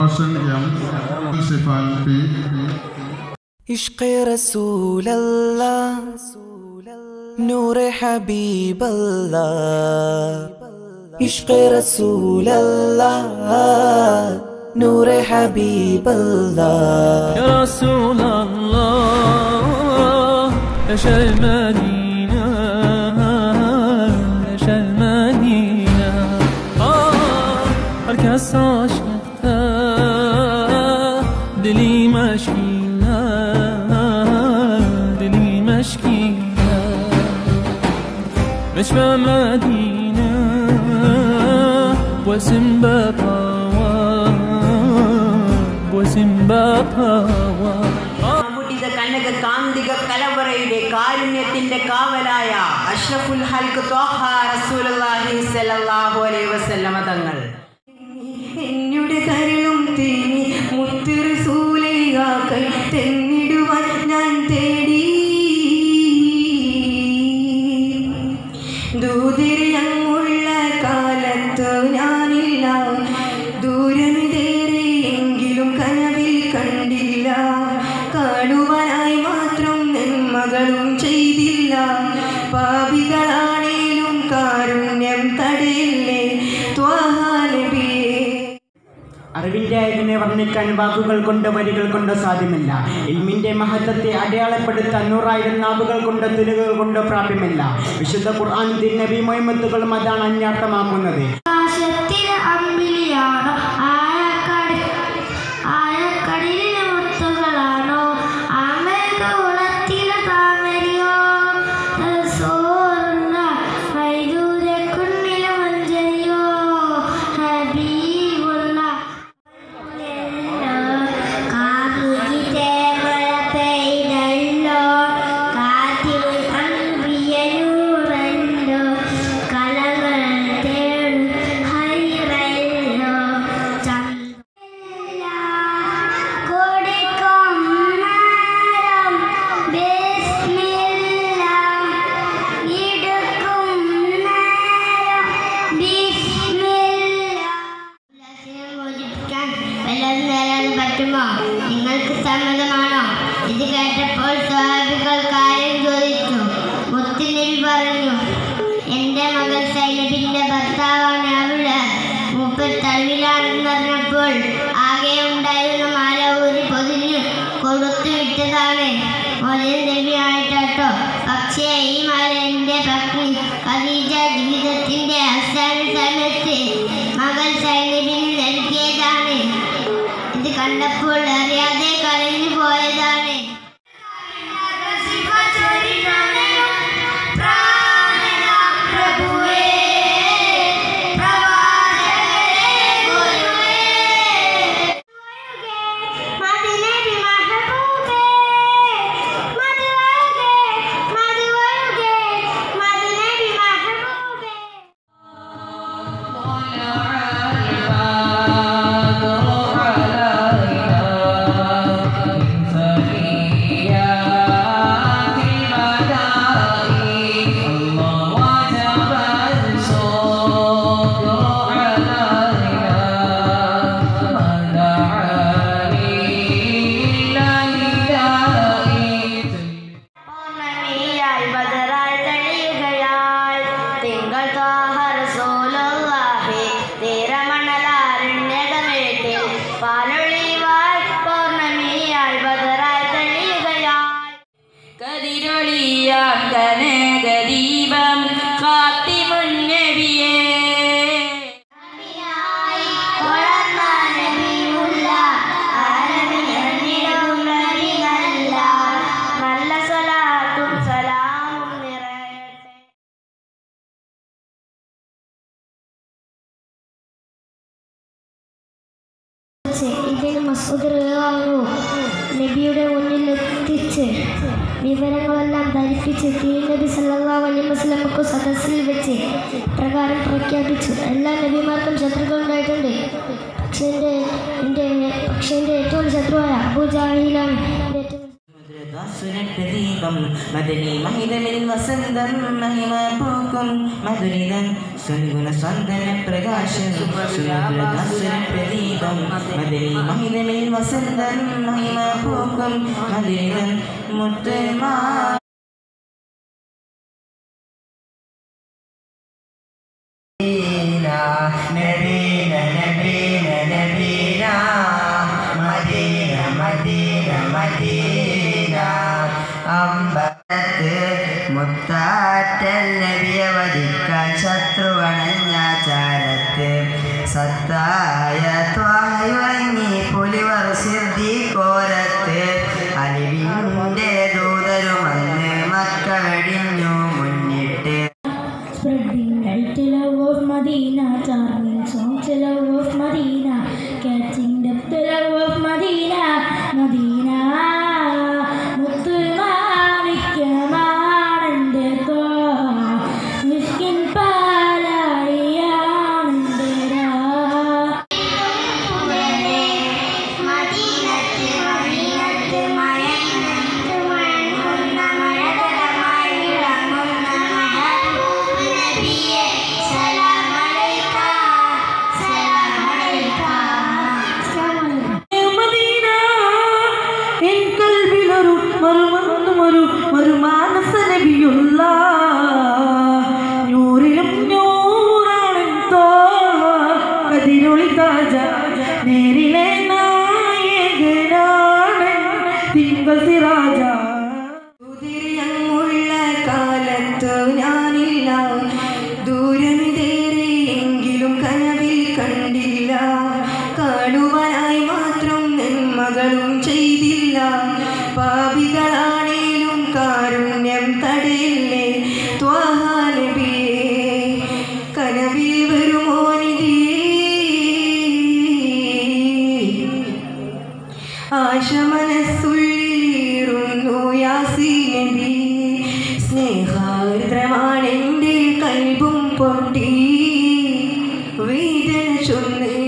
Roshan M Sifan P इश्क रसूल अल्लाह नूर हबीब अल्लाह इश्क रसूल अल्लाह नूर हबीब अल्लाह يا رسول الله يا شا المدينة يا شا المدينة آه الكاس عشقتها دلي مشكينا دلي مشكينا مش مدينة واسم بطاوة واسم بطاوة മമ്മൂട്ടിയുടെ കനക കാന്തിക കലവറയുടെ കാരുണ്യത്തിന്റെ കാവലായ അഷ്റഫുൽ ഹൽക്ക് ത്വാഹ റസൂലുള്ളാഹി സ്വല്ലല്ലാഹു അലൈഹി വസല്ലമ തങ്ങൾ എന്നുടെ കരളും തേനി മുത്തുറസൂലയാക്കൈ തെന്നിടുവാൻ ഞാൻ തേടി ദൂതിരയങ്ങുള്ള കാലത്ത് ഞാനില്ല ദൂരമിതേറെ എങ്കിലും കനവിൽ കണ്ടില്ല കാണുവാനായി മാത്രം നന്മകളും ചെയ്തില്ല പാപികളാണേലും കാരുണ്യം തടയില്ലേ ത്വാഹാനബിയേ അറിവിന്റെ അയവിനെ വർണ്ണിക്കാൻ വാക്കുകൾ കൊണ്ട് വരികൾ കൊണ്ട് സാധ്യമല്ല ഇൽമിന്റെ മഹത്വത്തെ അടയാളപ്പെടുത്താൻ നൂറായിരം നാവുകൾ കൊണ്ട് തുലുകൾ കൊണ്ട് പ്രാപ്യമല്ല വിശുദ്ധ ഖുർആൻ നബി മൊയ്മത്തുകളും അതാണ് അന്യാർത്ഥമാക്കുന്നത് ആകാശത്തിലെ അമ്പിളിയാണോ ആഴക്കടൽ ആഴക്കടലിലെ മുത്തുകളാണോ ആമകുളത്തിലെ താമരയോ സോർന്ന വൈദൂരക്കുണ്ണിലെ മഞ്ചരിയോ ഹബീബുള്ള കാമുകിത്തെ മഴ പെയ്തല്ലോ കാറ്റിൽ അമ്പിയനൂറല്ലോ കലകൾ തേടും ഹൈറല്ലോ ചന്ദ്ര കൊടുക്കും നേരം ബിസ്മില്ല ഇടുക്കും നേരം ബിസ്മില്ല മോചിപ്പിക്കാൻ വല്ലതും നേരാൻ പറ്റുമോ നിങ്ങൾക്ക് സമ്മതമാണോ ഇത് കേട്ടപ്പോൾ സ്വാഭികൾ കാര്യം ചോദിച്ചു മുത്തുനബി പറഞ്ഞു എൻ്റെ മകൾ സൈനബിൻ്റെ ഭർത്താവാണ് അവള് മൂപ്പർ തടവിലാണെന്ന് പറഞ്ഞപ്പോൾ ആകെ ഉണ്ടായിരുന്ന മാല ഊരി പൊതിഞ്ഞു കൊടുത്തു വിട്ടതാണ് മോദിൻ നബിയായിട്ടോ പക്ഷേ ഈ മാല എൻ്റെ പത്നി ഖദീജ ജീവിതത്തിൻ്റെ അവസാന സമയത്ത് മകൾ സൈനബിന് നൽകിയതാണ് ഇത് കണ്ടപ്പോൾ അറിയാതെ കരഞ്ഞു പോയതാണ് പൗർണമിയായി ബദറായി തെളിയുകയായി തിങ്കൾ ത്വാഹറസൂലുള്ളാഹി തീരമണലാരണ്യകമേട്ടിൽ പാലൊളിവായി പൗർണമിയായി ബദറായി തെളിയുകയായി കതിരൊളിയാം കനകദീപം കാത്തിമുന്നവിയേ വളർന്ന നബിയുള്ള ആലമിനിറങ്ങിടും നബിയല്ല. നല്ല സ്വലാത്തും സലാമും നിറയട്ടെ ഇതിൽ മസൂദ് റളിയല്ലാഹു നബിയുടെ മുന്നിൽ എത്തിച്ച് വിവരങ്ങളെല്ലാം ധരിപ്പിച്ച് നബി സല്ലല്ലാഹു അലൈഹി വസല്ലമക്ക് സദസ്സിൽ വെച്ച് പ്രകാരം പ്രഖ്യാപിച്ചു എല്ലാ നബിമാർക്കും ശത്രുക്കൾ ഉണ്ടായിട്ടുണ്ട് പക്ഷേ എൻ്റെ എൻ്റെ പക്ഷേ എൻ്റെ ഏറ്റവും ശത്രുവായ അബൂജാഹിലാണ് എൻ്റെ ഏറ്റവും ദാസ സുരപ്രദീപം മദനി മഹിതമിൽ വസന്തം മഹിമ പൂക്കും മധുരിതം സുൽഗുണ സ്വന്തന പ്രകാശം സുരപ്രദീപം മദനി മഹിതമിൽ വസന്തം മഹിമ പൂക്കും മധുരിതം മുത്തുമാ നബീന നബീന നബീന മദീന മദീന മദീന അമ്പലത്ത് മുത്താറ്റൽ നബിയെ വധിക്കാൻ ശത്രുവണഞ്ഞ ചാരത്ത് സത്തായ ത്വായുറങ്ങി പുലിവർ സിദ്ധി കോരത്ത് അലിവിൻ്റെ ദൂതരുമന്ന് മക്കളടിഞ്ഞു മുന്നിട്ട് Spreading light love of Medina, charming songs love of Medina, catching the love of Medina, Medina. മുത്തുമാണിക്യമാണെൻ്റെ തോ മിസ്കിൻ പാലായിയാണെൻ്റെ രാ മദീനത്ത് മദീനത്ത് മയങ്ങുന്ന മഴങ്ങുന്ന മഴകടമായി വിളങ്ങുന്ന മഹബൂബ് നബിയെ സലാം അലൈക സലാം അലൈക മദീന എൻ കൽവിലൊരു മറുമൊന്നും ഒരു മറുമാനസ നബിയുള്ള നൂറിലും നൂറാണ് തോ കതിരൊളി താജ നേരിലെ നായകനാണ് തിങ്കൾ സിറാജ ഉള്ള കാലത്ത് ഞാനില്ല ദൂരമിതേറെ എങ്കിലും കനവിൽ കണ്ടില്ല കാണുവാനായി മാത്രം നന്മകളും ചെയ്തില്ല പാപികളാണേലും കാരുണ്യം തടയില്ലേ ത്വാഹാനബിയേ കനവിൽ വരുമോ നിധി ആശ മനസ്സുള്ളിലിരുന്നു യാസീനബി സ്നേഹാർദ്രമാണെൻ്റെ കൽബും പൊട്ടി വേദന ചൊന്ന്